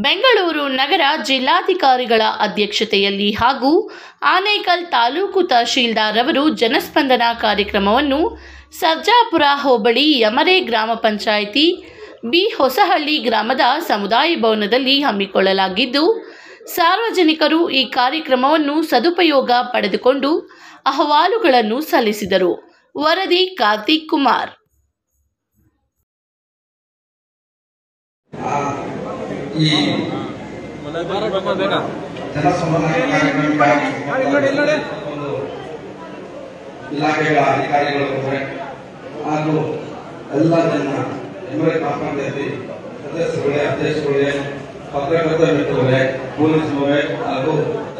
ಬೆಂಗಳೂರು ನಗರ ಜಿಲ್ಲಾಧಿಕಾರಿಗಳ ಅಧ್ಯಕ್ಷತೆಯಲ್ಲಿ ಹಾಗೂ ಆನೇಕಲ್ ತಾಲೂಕು ತಹಶೀಲ್ದಾರ್ ಅವರು ಜನಸ್ಪಂದನ ಕಾರ್ಯಕ್ರಮವನ್ನು ಸರ್ಜಾಪುರ ಹೋಬಳಿ ಯಮರೆ ಗ್ರಾಮ ಪಂಚಾಯಿತಿ ಬಿ ಹೊಸಹಳ್ಳಿ ಗ್ರಾಮದ ಸಮುದಾಯ ಭವನದಲ್ಲಿ ಹಮ್ಮಿಕೊಳ್ಳಲಾಗಿದ್ದು ಸಾರ್ವಜನಿಕರು ಈ ಕಾರ್ಯಕ್ರಮವನ್ನು ಸದುಪಯೋಗ ಪಡೆದುಕೊಂಡು ಅಹವಾಲುಗಳನ್ನು ಸಲ್ಲಿಸಿದರು ವರದಿ ಕಾರ್ತಿಕ್ ಕುಮಾರ್ ಆ, ಈ ಜನಸಂಪರ್ಕ ಕಾರ್ಯಕ್ರಮಕ್ಕೆ ಒಂದು ಇಲಾಖೆಗಳ ಅಧಿಕಾರಿಗಳು ಇದ್ದಾರೆ. ಹಾಗೂ ಎಲ್ಲ ಜನ ಎಮ್ಮರೆ ಗ್ರಾಮ ಪಂಚಾಯತಿ ಸದಸ್ಯರುಗಳೇ ಅಧ್ಯಕ್ಷರುಗಳೇ ಪತ್ರಕರ್ತ ಮಿತ್ರರೇ ಪೊಲೀಸರೇ ಹಾಗೂ